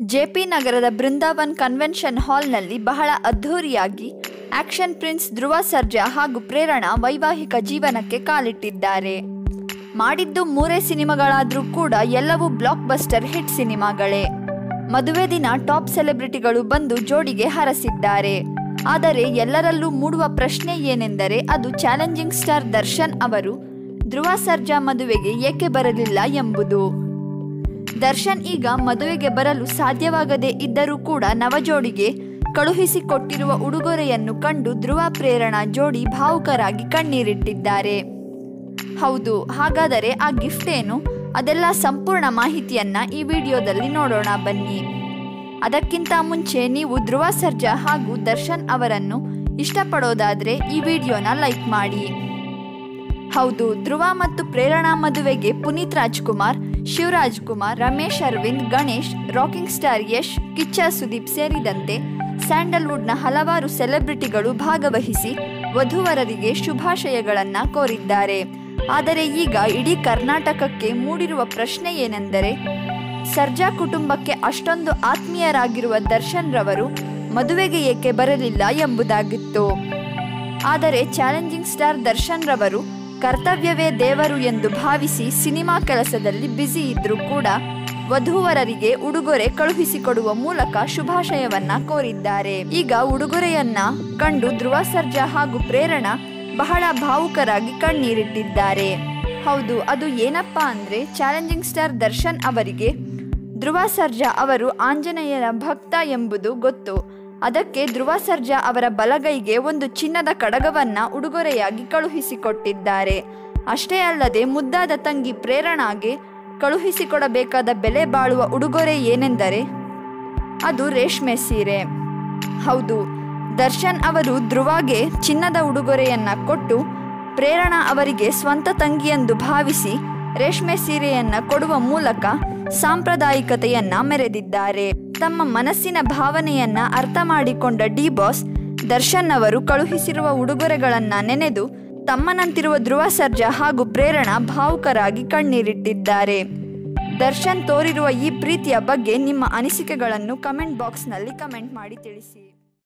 JP ನಗರದ Brindavan convention ಹಾಲ್ನಲ್ಲಿ ಬಹಳ ಅದ್ಧೂರಿಯಾಗಿ ಆಕ್ಷನ್ ಪ್ರಿನ್ಸ್ ಧ್ರುವ ಸರ್ಜಾ ಹಾಗೂ ಪ್ರೇರಣಾ ವೈವಾಹಿಕ ಜೀವನಕ್ಕೆ ಕಾಲಿಟ್ಟಿದ್ದಾರೆ ಮಾಡಿದ್ದು ಮೂರೇ ಸಿನಿಮಾಗಳಾದರೂ ಕೂಡ ಎಲ್ಲವೂ ಬ್ಲಾಕ್ ಬಸ್ಟರ್ ಹಿಟ್ ಸಿನಿಮಾಗಳೇ ಮದುವೆ ದಿನ ಟಾಪ್ ಸೆಲೆಬ್ರಿಟಿಗಳು ಬಂದು ಜೋಡಿಗೆ ಹರಸಿದ್ದಾರೆ ಆದರೆ ಎಲ್ಲರಲ್ಲೂ ಮೂಡುವ ಪ್ರಶ್ನೆ ಏನೆಂದರೆ ಅದು ಚಾಲೆಂಜಿಂಗ್ ಸ್ಟಾರ್ ದರ್ಶನ್ ಅವರು ಧ್ರುವ ಸರ್ಜಾ ಮದುವೆಗೆ ಏಕೆ ಬರಲಿಲ್ಲ ಎಂಬುದು ದರ್ಶನ್ ಈಗ ಮದುವೆಗೆ ಬರಲು ಸಾಧ್ಯವಾಗದೇ ಇದ್ದರೂ ಕೂಡ ನವಜೋಡಿಗೆ ಕಳುಹಿಸಿಕೊಟ್ಟಿರುವ ಉಡುಗೊರೆಯನ್ನು ಕಂಡು ಧ್ರುವ ಪ್ರೇರಣಾ ಜೋಡಿ ಭಾವುಕರಾಗಿ ಕಣ್ಣೀರಿಟ್ಟಿದ್ದಾರೆ ಹೌದು ಹಾಗಾದರೆ ಆ ಗಿಫ್ಟ್ ಏನು ಅದೆಲ್ಲ ಸಂಪೂರ್ಣ ಮಾಹಿತಿಯನ್ನ ಈ ವಿಡಿಯೋದಲ್ಲಿ ನೋಡೋಣ ಬನ್ನಿ ಅದಕ್ಕಿಂತ ಮುಂಚೆ ನೀವು ಧ್ರುವ ಸರ್ಜಾ ಹಾಗೂ ದರ್ಶನ್ ಅವರನ್ನು ಇಷ್ಟಪಡೋದಾದ್ರೆ ಈ ವಿಡಿಯೋನ ಲೈಕ್ ಮಾಡಿ ಹೌದು ಧ್ರುವ ಮತ್ತು ಪ್ರೇರಣಾ ಮದುವೆಗೆ ಪುನೀತ್ ರಾಜ್ಕುಮಾರ್ ಶಿವರಾಜ್ ಕುಮಾರ್ ರಮೇಶ್ ಅರವಿಂದ್ ಗಣೇಶ್ ರಾಕಿಂಗ್ ಸ್ಟಾರ್ ಯಶ್ ಕಿಚ್ಚ ಸುದೀಪ್ ಸೇರಿದಂತೆ ಸ್ಯಾಂಡಲ್ವುಡ್ನ ಹಲವಾರು ಸೆಲೆಬ್ರಿಟಿಗಳು ಭಾಗವಹಿಸಿ ವಧುವರರಿಗೆ ಶುಭಾಶಯಗಳನ್ನ ಕೋರಿದ್ದಾರೆ ಆದರೆ ಈಗ ಇಡೀ ಕರ್ನಾಟಕಕ್ಕೆ ಮೂಡಿರುವ ಪ್ರಶ್ನೆ ಏನೆಂದರೆ ಸರ್ಜಾ ಕುಟುಂಬಕ್ಕೆ ಅಷ್ಟೊಂದು ಆತ್ಮೀಯರಾಗಿರುವ ದರ್ಶನ್ ರವರು ಮದುವೆಗೆ ಏಕೆ ಬರಲಿಲ್ಲ ಎಂಬುದಾಗಿತ್ತು ಆದರೆ ಚಾಲೆಂಜಿಂಗ್ ಸ್ಟಾರ್ ದರ್ಶನ್ ರವರು ಕರ್ತವ್ಯವೇ ದೇವರು ಎಂದು ಭಾವಿಸಿ ಸಿನಿಮಾ ಕೆಲಸದಲ್ಲಿ ಬ್ಯುಸಿ ಇದ್ರೂ ಕೂಡ ವಧೂವರರಿಗೆ ಉಡುಗೊರೆ ಕಳುಹಿಸಿಕೊಡುವ ಮೂಲಕ ಶುಭಾಶಯವನ್ನ ಕೋರಿದ್ದಾರೆ ಈಗ ಉಡುಗೊರೆಯನ್ನ ಕಂಡು ಧ್ರುವ ಸರ್ಜಾ ಹಾಗೂ ಪ್ರೇರಣಾ ಬಹಳ ಭಾವುಕರಾಗಿ ಕಣ್ಣೀರಿಟ್ಟಿದ್ದಾರೆ ಹೌದು ಅದು ಏನಪ್ಪಾ ಅಂದ್ರೆ ಚಾಲೆಂಜಿಂಗ್ ಸ್ಟಾರ್ ದರ್ಶನ್ ಅವರಿಗೆ ಧ್ರುವ ಸರ್ಜಾ ಅವರು ಆಂಜನೇಯನ ಭಕ್ತ ಎಂಬುದು ಗೊತ್ತು ಅದಕ್ಕೆ ಧ್ರುವ ಸರ್ಜಾ ಅವರ ಬಲಗೈಗೆ ಒಂದು ಚಿನ್ನದ ಕಡಗವನ್ನ ಉಡುಗೊರೆಯಾಗಿ ಕಳುಹಿಸಿಕೊಟ್ಟಿದ್ದಾರೆ ಅಷ್ಟೇ ಅಲ್ಲದೆ ಮುದ್ದಾದ ತಂಗಿ ಪ್ರೇರಣಾಗೆ ಕಳುಹಿಸಿಕೊಡಬೇಕಾದ ಬೆಲೆ ಬಾಳುವ ಉಡುಗೊರೆ ಏನೆಂದರೆ ಅದು ರೇಷ್ಮೆ ಸೀರೆ ಹೌದು ದರ್ಶನ್ ಅವರು ಧ್ರುವಾಗೆ ಚಿನ್ನದ ಉಡುಗೊರೆಯನ್ನ ಕೊಟ್ಟು ಪ್ರೇರಣಾ ಅವರಿಗೆ ಸ್ವಂತ ತಂಗಿಯೆಂದು ಭಾವಿಸಿ ರೇಷ್ಮೆ ಸೀರೆಯನ್ನ ಕೊಡುವ ಮೂಲಕ ಸಾಂಪ್ರದಾಯಿಕತೆಯನ್ನ ಮೆರೆದಿದ್ದಾರೆ ತಮ್ಮ ಮನಸ್ಸಿನ ಭಾವನೆಯನ್ನ ಅರ್ಥ ಮಾಡಿಕೊಂಡ ಡಿ ಬಾಸ್ ದರ್ಶನ್ ಅವರು ಕಳುಹಿಸಿರುವ ಉಡುಗೊರೆಗಳನ್ನ ನೆನೆದು ತಮ್ಮನಂತಿರುವ ಧ್ರುವ ಸರ್ಜಾ ಹಾಗೂ ಪ್ರೇರಣಾ ಭಾವುಕರಾಗಿ ಕಣ್ಣೀರಿಟ್ಟಿದ್ದಾರೆ ದರ್ಶನ್ ತೋರಿರುವ ಈ ಪ್ರೀತಿಯ ಬಗ್ಗೆ ನಿಮ್ಮ ಅನಿಸಿಕೆಗಳನ್ನು ಕಮೆಂಟ್ ಬಾಕ್ಸ್ನಲ್ಲಿ ಕಮೆಂಟ್ ಮಾಡಿ ತಿಳಿಸಿ